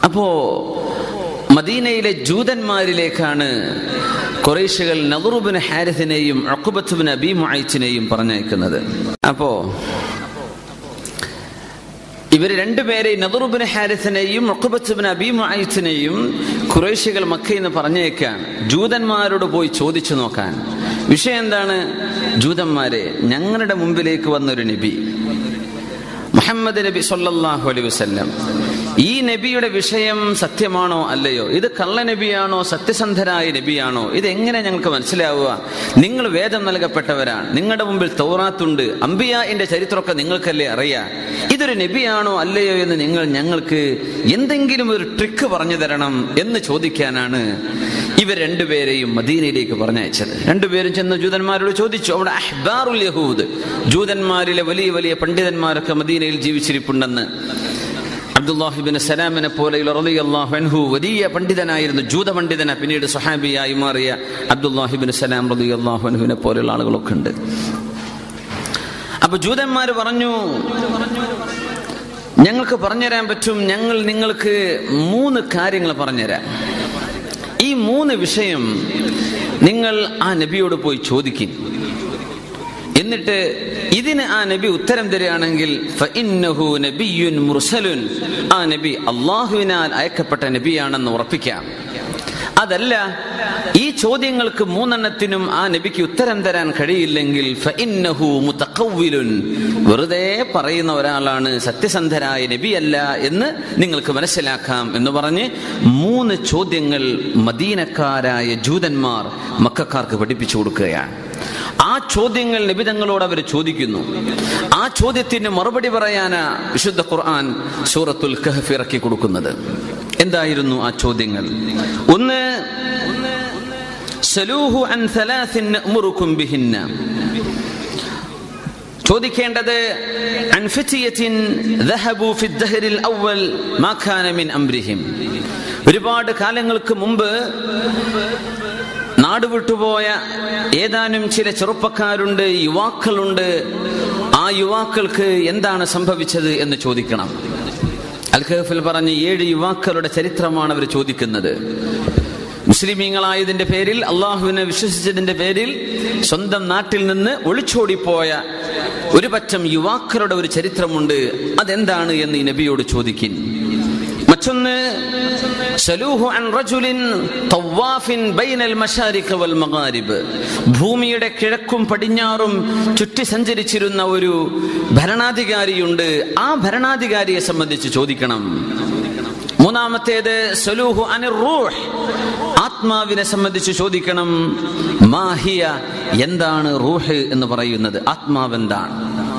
അപ്പോ മദീനയിലെ ജൂതന്മാരിലേക്കാണ് കുറേശികൾ നദറുബിന് ഹാരിസിനെയും അക്കുബത്തുബിന് അബീമുഅയ്ച്ചിനെയും പറഞ്ഞയക്കുന്നത് അപ്പോ ഇവർ രണ്ടുപേരെ നദറുബിന് ഹാരിസിനെയും ഒക്കുബത്തുബിന് അബീമുഅയ്ച്ചിനെയും കുറേശികൾ മക്കയിൽ നിന്ന് പറഞ്ഞേക്കാൻ ജൂതന്മാരോട് പോയി ചോദിച്ചു നോക്കാൻ വിഷയം എന്താണ് ജൂതന്മാരെ ഞങ്ങളുടെ മുമ്പിലേക്ക് വന്നൊരു നബി മുഹമ്മദ് നബി സല്ലല്ലാഹു അലൈഹി വസല്ലം ഈ നബിയുടെ വിഷയം സത്യമാണോ അല്ലയോ ഇത് കള്ള നബിയാണോ സത്യസന്ധരായ നബിയാണോ ഇത് എങ്ങനെ ഞങ്ങൾക്ക് മനസ്സിലാവുക നിങ്ങൾ വേദം നൽകപ്പെട്ടവരാണ് നിങ്ങളുടെ മുമ്പിൽ തൗറാത്തുണ്ട് അംബിയാന്റെ ചരിത്രമൊക്കെ നിങ്ങൾക്കല്ലേ അറിയാം ഇതൊരു നബിയാണോ അല്ലയോ എന്ന് നിങ്ങൾ ഞങ്ങൾക്ക് എന്തെങ്കിലും ഒരു ട്രിക്ക് പറഞ്ഞു തരണം എന്ന് ചോദിക്കാനാണ് ഇവർ രണ്ടുപേരെയും മദീനയിലേക്ക് പറഞ്ഞയച്ചത് രണ്ടുപേരും ചെന്ന് ജൂതന്മാരോട് ചോദിച്ചു അവിടെ അഹ്ബാറുൽ യഹൂദ് ജൂതന്മാരിലെ വലിയ വലിയ പണ്ഡിതന്മാരൊക്കെ മദീനയിൽ ജീവിച്ചിരിപ്പുണ്ടെന്ന് അബ്ദുല്ലാഹിബിൻ സലാമിനെ പോലെയുള്ള റളിയല്ലാഹു അൻഹു വലിയ പണ്ഡിതനായിരുന്നു ജൂത പണ്ഡിതന പിന്നീട് സുഹാബിയായി മാറിയ അബ്ദുല്ലാഹിബിൻ സലാം റളിയല്ലാഹു അൻഹുവിനെ പോലെയുള്ള ആളുകളൊക്കെ ഉണ്ട് അപ്പൊ ജൂതന്മാർ പറഞ്ഞു ഞങ്ങൾക്ക് പറഞ്ഞുതരാൻ പറ്റും ഞങ്ങൾ നിങ്ങൾക്ക് മൂന്ന് കാര്യങ്ങൾ പറഞ്ഞുതരാം ഈ മൂന്ന് വിഷയം നിങ്ങൾ ആ നബിയോട് പോയി ചോദിക്കും എന്നിട്ട് ഇതിന് ആ നബി ഉത്തരം തരികയാണെങ്കിൽ ഫഇന്നഹു നബിയ്യുൻ മുർസലുൻ ആ നബി അള്ളാഹുവിനാൽ അയക്കപ്പെട്ട നബിയാണെന്ന് ഉറപ്പിക്കാം അതല്ല ഈ ചോദ്യങ്ങൾക്ക് മൂന്നെണ്ണത്തിനും ആ നബിക്ക് ഉത്തരം തരാൻ കഴിയില്ലെങ്കിൽ ഫഇന്നഹു മുതഖവ്വിലുൻ വെറുതെ പറയുന്ന ഒരാളാണ് സത്യസന്ധരായ നബിയല്ല എന്ന് നിങ്ങൾക്ക് മനസ്സിലാക്കാം എന്ന് പറഞ്ഞ് മൂന്ന് ചോദ്യങ്ങൾ മദീനക്കാരായ ജൂതന്മാർ മക്കാർക്ക് പഠിപ്പിച്ചു കൊടുക്കുകയാണ് ആ ചോദ്യങ്ങൾ നിബിതങ്ങളോട് അവർ ചോദിക്കുന്നു ആ ചോദ്യത്തിന് മറുപടി പറയാനാ വിശുദ്ധ ഖുർആൻ സൂറത്തുൽ കഹഫ് ഇറക്കി കൊടുക്കുന്നത് എന്തായിരുന്നു ആ ചോദ്യങ്ങൾ ഒന്ന് സലൂഹു അൻ സലാസിൻ നഅ്മുറുക്കും ബിഹിന്ന ചോദിക്കേണ്ടത് അൻ ഫിത്തിയത്തിൻ ذهبوا في الدهر الأول ما كان من أمرهم ഒരുപാട് കാലങ്ങൾക്ക് മുമ്പ് നാട് വിട്ടുപോയ ഏതാനും ചില ചെറുപ്പക്കാരുണ്ട് യുവാക്കളുണ്ട് ആ യുവാക്കൾക്ക് എന്താണ് സംഭവിച്ചത് എന്ന് ചോദിക്കണം അൽ ഖഹഫിൽ പറഞ്ഞ് ഏഴ് യുവാക്കളുടെ ചരിത്രമാണ് അവർ ചോദിക്കുന്നത് മുസ്ലിമീങ്ങളായതിന്റെ പേരിൽ അള്ളാഹുവിനെ വിശ്വസിച്ചതിന്റെ പേരിൽ സ്വന്തം നാട്ടിൽ നിന്ന് ഒളിച്ചോടിപ്പോയ ഒരു പറ്റം യുവാക്കളുടെ ഒരു ചരിത്രമുണ്ട് അതെന്താണ് എന്ന് ഈ നബിയോട് ചോദിക്കും മറ്റൊന്ന് സലൂഹു അൻ റജുലിൻ തവാഫിൻ ബൈനൽ മശാരിഖ് വൽ മഗാരിബ് ഭൂമിയുടെ കിഴക്കും പടിഞ്ഞാറും ചുറ്റി സഞ്ചരിച്ചിരുന്ന ഒരു ഭരണാധികാരിയുണ്ട് ആ ഭരണാധികാരിയെ സംബന്ധിച്ച് ചോദിക്കണം മൂന്നാമത്തേത് സലൂഹു അനിർ റൂഹ് ആത്മാവിനെ സംബന്ധിച്ച് ചോദിക്കണം മാഹിയ എന്താണ് റൂഹ് എന്ന് പറയുന്നത് ആത്മാവ് എന്താണ്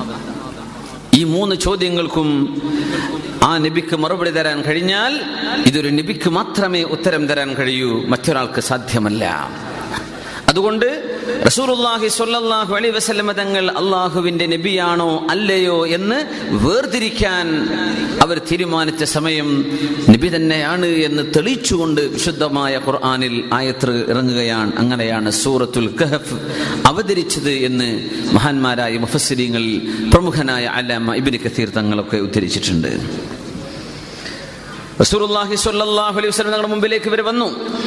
ഈ മൂന്ന് ചോദ്യങ്ങൾക്കും ആ നബിക്ക് മറുപടി തരാൻ കഴിഞ്ഞാൽ ഇതൊരു നബിക്ക് മാത്രമേ ഉത്തരം തരാൻ കഴിയൂ മറ്റൊരാൾക്ക് സാധ്യമല്ല അതുകൊണ്ട് റസൂലുള്ളാഹി സ്വല്ലല്ലാഹു അലൈഹി വസല്ലമ തങ്ങൾ അള്ളാഹുവിന്റെ നബിയാണോ അല്ലയോ എന്ന് വേർതിരിക്കാൻ അവർ തീരുമാനിച്ച സമയം നബി തന്നെയാണ് എന്ന് തെളിയിച്ചുകൊണ്ട് വിശുദ്ധമായ ഖുർആനിൽ ആയത്ത് ഇറങ്ങുകയാണ് അങ്ങനെയാണ് സൂറത്തുൽ കഹഫ് അവതരിച്ചത് എന്ന് മഹാന്മാരായ മുഫസ്സിരിങ്ങളിൽ പ്രമുഖനായ അലാമ ഇബ്നു കസീർ തങ്ങളൊക്കെ ഉദ്ധരിച്ചിട്ടുണ്ട് റസൂലുള്ളാഹി സ്വല്ലല്ലാഹു അലൈഹി വസല്ലം തങ്ങളുടെ മുമ്പിലേക്ക് ഇവർ വന്നു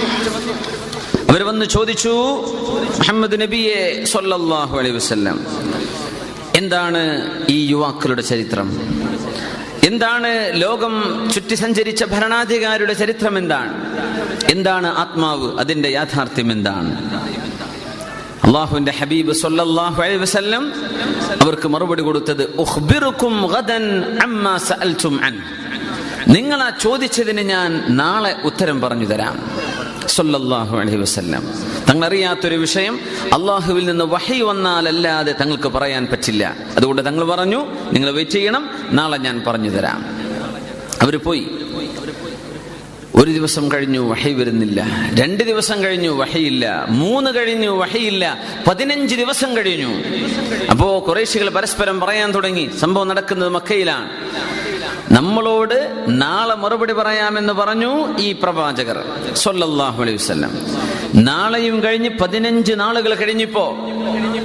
അവർ വന്ന് ചോദിച്ചു മുഹമ്മദ് നബിയെ സല്ലല്ലാഹു അലൈഹി വസല്ലം എന്താണ് ഈ യുവാക്കളുടെ ചരിത്രം എന്താണ് ലോകം ചുറ്റി സഞ്ചരിച്ച ഭരണാധികാരിയുടെ ചരിത്രം എന്താണ് എന്താണ് ആത്മാവ് അതിന്റെ യാഥാർത്ഥ്യം എന്താണ് അള്ളാഹുവിന്റെ ഹബീബ് സല്ലല്ലാഹു അലൈഹി വസല്ലം അവർക്ക് മറുപടി കൊടുത്തത് ഉഖ്ബിറുക്കും ഗദൻ അമ്മാ സഅൽതും അൻ നിങ്ങൾ ആ ചോദിച്ചതിന് ഞാൻ നാളെ ഉത്തരം പറഞ്ഞു തരാം സല്ലല്ലാഹു അലൈഹി വസല്ലം തങ്ങൾ അറിയാത്തൊരു വിഷയം അള്ളാഹുവിൽ നിന്ന് വഹി വന്നാലല്ലാതെ തങ്ങൾക്ക് പറയാൻ പറ്റില്ല അതുകൊണ്ട് തങ്ങൾ പറഞ്ഞു നിങ്ങൾ വെയിറ്റ് ചെയ്യണം നാളെ ഞാൻ പറഞ്ഞു തരാം അവർ പോയി ഒരു ദിവസം കഴിഞ്ഞു വഹി വരുന്നില്ല രണ്ട് ദിവസം കഴിഞ്ഞു വഹയില്ല മൂന്ന് കഴിഞ്ഞു വഹയില്ല പതിനഞ്ച് ദിവസം കഴിഞ്ഞു അപ്പോ കുറേശികൾ പരസ്പരം പറയാൻ തുടങ്ങി സംഭവം നടക്കുന്നത് മക്കയിലാണ് നമ്മളോട് നാളെ മറുപടി പറയാമെന്ന് പറഞ്ഞു ഈ പ്രവാചകർ സൊല്ലാഹു അലൈഹി വസല്ലം നാളെയും കഴിഞ്ഞ് പതിനഞ്ച് നാളുകൾ കഴിഞ്ഞിപ്പോ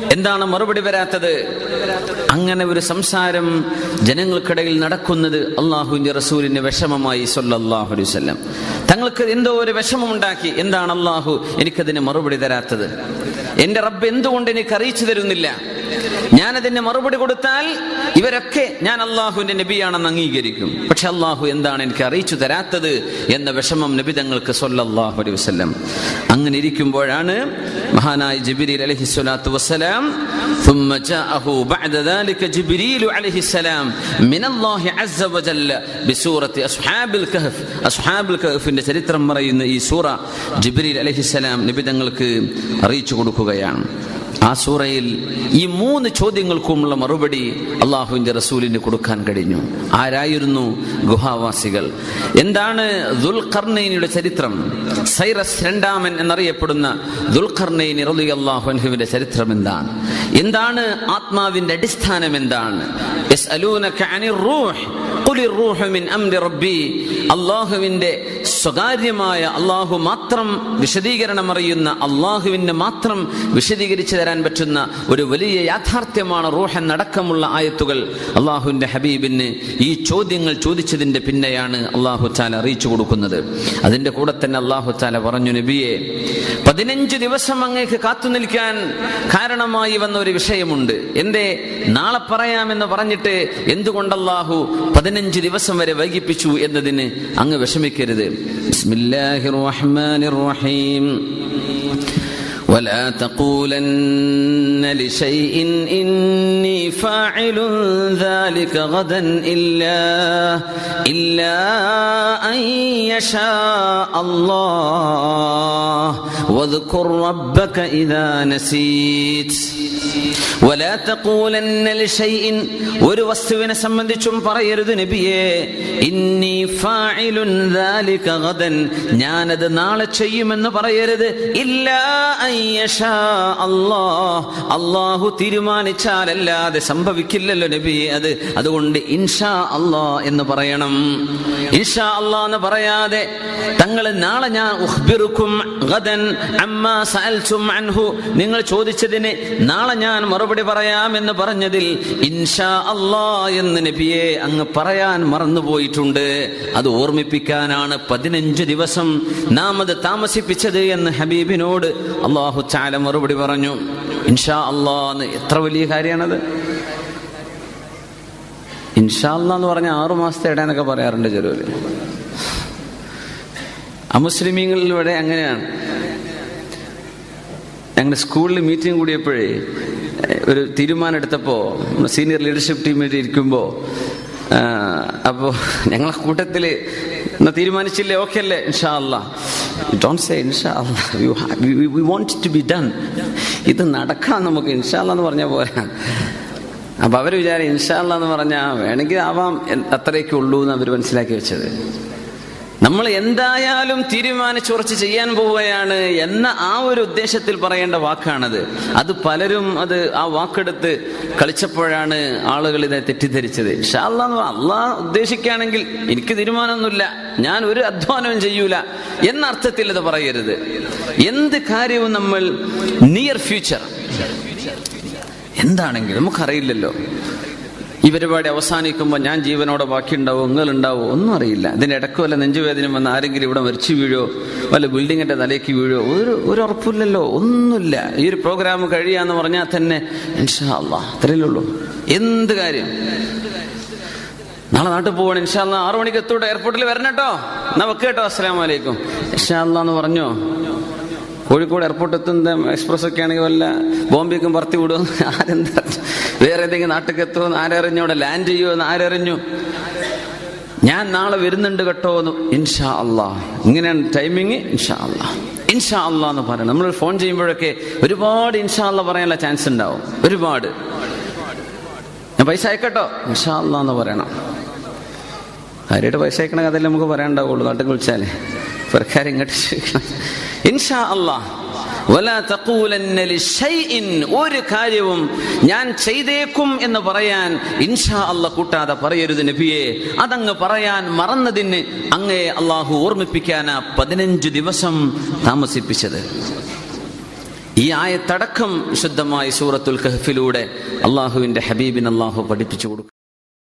എന്താണ് മറുപടി വരാത്തത് അങ്ങനെ ഒരു സംസാരം ജനങ്ങൾക്കിടയിൽ നടക്കുന്നത് അള്ളാഹുവിന്റെ റസൂലിന് വിഷമമായി സല്ലല്ലാഹു അലൈഹി വസല്ലം തങ്ങൾക്ക് എന്തോ ഒരു വിഷമമുണ്ടാക്കി എന്താണ് അള്ളാഹു എനിക്കതിന് മറുപടി തരാത്തത് എന്റെ റബ്ബ് എന്തുകൊണ്ട് എനിക്ക് അറിയിച്ചു തരുന്നില്ല ഞാനതിന് മറുപടി കൊടുത്താൽ ഇവരൊക്കെ ഞാൻ അള്ളാഹുവിന്റെ നബിയാണെന്ന് അംഗീകരിക്കും പക്ഷെ അള്ളാഹു എന്താണ് എനിക്ക് അറിയിച്ചു തരാത്തത് എന്ന വിഷമം നബി തങ്ങൾക്ക് സല്ലല്ലാഹു അലൈഹി വസല്ലം അങ്ങനെ ഇരിക്കുമ്പോഴാണ് മഹാനായ ജബിരിൽ അലൈഹി സ്വലാത്തു വസ്സലാം ثم جاءه بعد ذلك جبريل عليه السلام من الله عز وجل بسورة أصحاب الكهف أصحاب الكهف ന്റെ ചരിത്രം പറയുന്ന ഈ സൂറ ജിബ്രീൽ അലൈഹിസ്സലാം നബി തങ്ങൾക്ക് അറിയിച്ചു കൊടുക്കുകയാണ് ആ സൂറയിൽ ഈ മൂന്ന് ചോദ്യങ്ങൾക്കുമുള്ള മറുപടി അള്ളാഹുവിന്റെ റസൂലിന് കൊടുക്കാൻ കഴിഞ്ഞു ആരായിരുന്നു ഗുഹാവാസികൾ എന്താണ് ദുൽഖർണൈനിയുടെ ചരിത്രം സൈറസ് രണ്ടാമൻ എന്നറിയപ്പെടുന്ന ദുൽഖർണൈനി റളിയല്ലാഹുവിന്റെ ചരിത്രം എന്താണ് എന്താണ് ആത്മാവിന്റെ അടിസ്ഥാനം എന്താണ് യസ്അലൂനക അനിർ റൂഹ് ഖുലിർ റൂഹു മിൻ അംരി റബ്ബി അള്ളാഹുവിന്റെ സ്വകാര്യമായ അള്ളാഹു മാത്രം വിശദീകരണം അറിയുന്ന അള്ളാഹുവിന് മാത്രം വിശദീകരിച്ചു തരാൻ പറ്റുന്ന ഒരു വലിയ യാഥാർത്ഥ്യമാണ് റൂഹ് എന്നടക്കമുള്ള ആയത്തുകൾ അള്ളാഹുവിന്റെ ഹബീബിന് ഈ ചോദ്യങ്ങൾ ചോദിച്ചതിന്റെ പിന്നെയാണ് അള്ളാഹു താല അറിയിച്ചു കൊടുക്കുന്നത് അതിന്റെ കൂടെ തന്നെ അള്ളാഹു താല പറഞ്ഞു നബിയെ പതിനഞ്ച് ദിവസം അങ്ങേക്ക് കാത്തു നിൽക്കാൻ കാരണമായി വന്ന ഒരു വിഷയമുണ്ട് എന്തേ നാളെ പറയാമെന്ന് പറഞ്ഞിട്ട് എന്തുകൊണ്ട് അള്ളാഹു പതിനഞ്ച് ദിവസം വരെ വൈകിപ്പിച്ചു എന്നതിന് അങ്ങ് വിഷമിക്കരുത് ബിസ്മില്ലാഹിർ റഹ്മാനിർ റഹീം ولا تقولن لشيء إني فاعل ذلك غدا إلا إلا أن يشاء الله واذكر ربك إذا نسيت ولا تقولن لشيء ഒരു വസ്തുവിനെ സംബന്ധിച്ചും പറയരുത് നബിയെ ഇന്നി ഫാഇലുൻ ذلك غدا ഞാനത് നാളെ ചെയ്യുമെന്ന് പറയരുത് ഇല്ലാ അള്ളാഹു തീരുമാനിച്ചാലല്ലാതെ സംഭവിക്കില്ലല്ലോ നബി അത് അതുകൊണ്ട് ഇൻഷാ അള്ളാ എന്ന് പറയണം ഇൻഷാ അള്ളാ എന്ന് പറയാതെ തങ്ങൾ നാളെ ഞാൻ ഉഖ്ബിറുക്കും ഗദൻ അമ്മാ സഅൽതും അൻഹു നിങ്ങൾ ചോദിച്ചതിന് നാളെ ഞാൻ മറുപടി പറയാം എന്ന് പറഞ്ഞതിൽ ഇൻഷാ അള്ളാ എന്ന് നബിയെ അങ്ങ് പറയാൻ മറന്നുപോയിട്ടുണ്ട് അത് ഓർമ്മിപ്പിക്കാനാണ് പതിനഞ്ച് ദിവസം നാം അത് താമസിപ്പിച്ചത് എന്ന് ഹബീബിനോട് അള്ളാഹു ചാല മറുപടി പറഞ്ഞു ഇൻഷാ അള്ളാന്ന് എത്ര വലിയ കാര്യമാണത് ഇൻഷാ അല്ലാ എന്ന് പറഞ്ഞ ആറു മാസത്തെ ഇടയെന്നൊക്കെ പറയാറുണ്ട് ചെറുവില് അമുസ്ലിമീങ്ങളിലൂടെ അങ്ങനെയാണ് ഞങ്ങൾ സ്കൂളിൽ മീറ്റിംഗ് കൂടിയപ്പോഴേ ഒരു തീരുമാനം എടുത്തപ്പോൾ സീനിയർ ലീഡർഷിപ്പ് ടീമിൽ ഇരിക്കുമ്പോൾ അപ്പോൾ ഞങ്ങളെ കൂട്ടത്തിൽ എന്നാ തീരുമാനിച്ചില്ലേ ഓക്കെ അല്ലേ ഇൻഷാ അല്ലാ ഡോണ്ട് സേ ഇൻഷാ Allah we want to be done ഇത് നടക്കണം നമുക്ക് ഇൻഷാ അല്ലാ എന്ന് പറഞ്ഞ പോരാ അപ്പൊ അവർ വിചാരം ഇൻഷാ അല്ലാ എന്ന് പറഞ്ഞാൽ വേണമെങ്കിൽ ആവാം അത്രയൊക്കെ ഉള്ളൂ എന്ന് അവർ മനസ്സിലാക്കി വെച്ചത് നമ്മൾ എന്തായാലും തീരുമാനിച്ചുറച്ച് ചെയ്യാൻ പോവുകയാണ് എന്ന ആ ഒരു ഉദ്ദേശത്തിൽ പറയേണ്ട വാക്കാണത് അത് പലരും അത് ആ വാക്കെടുത്ത് കളിച്ചപ്പോഴാണ് ആളുകൾ ഇതിനെ തെറ്റിദ്ധരിച്ചത് ഷാല്ലാ അള്ളാ ഉദ്ദേശിക്കുകയാണെങ്കിൽ എനിക്ക് തീരുമാനമൊന്നുമില്ല ഞാൻ ഒരു അധ്വാനവും ചെയ്യൂല എന്ന അർത്ഥത്തിൽ ഇത് പറയരുത് എന്ത് കാര്യവും നമ്മൾ നിയർ ഫ്യൂച്ചർ എന്താണെങ്കിലും നമുക്കറിയില്ലല്ലോ ഈ പരിപാടി അവസാനിക്കുമ്പോൾ ഞാൻ ജീവനോടെ ബാക്കിയുണ്ടാവോ നിങ്ങളുണ്ടാവോ ഒന്നും അറിയില്ല ഇതിന്റെ ഇടയ്ക്ക് വല്ല നെഞ്ചുവേദന വന്ന് ആരെങ്കിലും ഇവിടെ മരിച്ചു വീഴോ വല്ല ബിൽഡിങ്ങിന്റെ തലേക്ക് വീഴോ ഒരു ഒരു ഉറപ്പില്ലല്ലോ ഒന്നുമില്ല ഈ ഒരു പ്രോഗ്രാം കഴിയാന്ന് പറഞ്ഞാൽ തന്നെ ഇൻഷാ അല്ലാ അത്രയല്ലേ ഉള്ളൂ എന്ത് കാര്യം നാളെ നാട്ടിൽ പോവാണ് ഇൻഷാ അല്ലാ ആറു മണിക്ക് എത്തൂടെ എയർപോർട്ടിൽ വരണം കേട്ടോ എന്നാ വെക്ക് കേട്ടോ അസ്സലാം വലൈക്കും ഇൻഷാ അല്ലാ എന്ന് പറഞ്ഞോ കോഴിക്കോട് എയർപോർട്ട് എത്തുന്ന എക്സ്പ്രസ് ഒക്കെ ആണെങ്കിൽ വല്ല ബോംബെക്കും പറത്തി വിടും ആരെന്താ വേറെ ഏതെങ്കിലും നാട്ടിലേക്ക് എത്തുമെന്ന് ആരറിഞ്ഞു അവിടെ ലാൻഡ് ചെയ്യുമെന്ന് ആരറിഞ്ഞു ഞാൻ നാളെ വരുന്നുണ്ട് കേട്ടോ എന്ന് ഇൻഷാ അള്ളാ ഇങ്ങനെയാണ് ടൈമിങ് ഇൻഷാ അള്ളാ ഇൻഷാ അള്ളാ എന്ന് പറയണം നമ്മൾ ഫോൺ ചെയ്യുമ്പോഴൊക്കെ ഒരുപാട് ഇൻഷാ അള്ളാ പറയാനുള്ള ചാൻസ് ഉണ്ടാവും ഒരുപാട് ഞാൻ പൈസ അയക്കട്ടോ ഇൻഷാ അള്ളാ എന്ന് പറയണം കാര്യമായിട്ട് പൈസ അയക്കണ കഥയിൽ നമുക്ക് പറയാനുണ്ടാവുള്ളൂ നാട്ടിൽ വിളിച്ചാലേ സർക്കാർ ഇങ്ങോട്ട് ചോദിക്കണം ഇൻഷാ അള്ളാ ഒരു കാര്യവും ഞാൻ ചെയ്തേക്കും എന്ന് പറയാൻ ഇൻഷാ അല്ല കൂട്ടാതെ പറയരുത് നബിയെ അതങ്ങ് പറയാൻ മറന്നതിന് അങ്ങേ അള്ളാഹു ഓർമ്മിപ്പിക്കാനാ പതിനഞ്ച് ദിവസം താമസിപ്പിച്ചത് ഈ ആയത്തടക്കം വിശുദ്ധമായി സൂറത്തുൽ കഹഫിലൂടെ അള്ളാഹുവിന്റെ ഹബീബിന് അള്ളാഹു പഠിപ്പിച്ചു കൊടുക്കും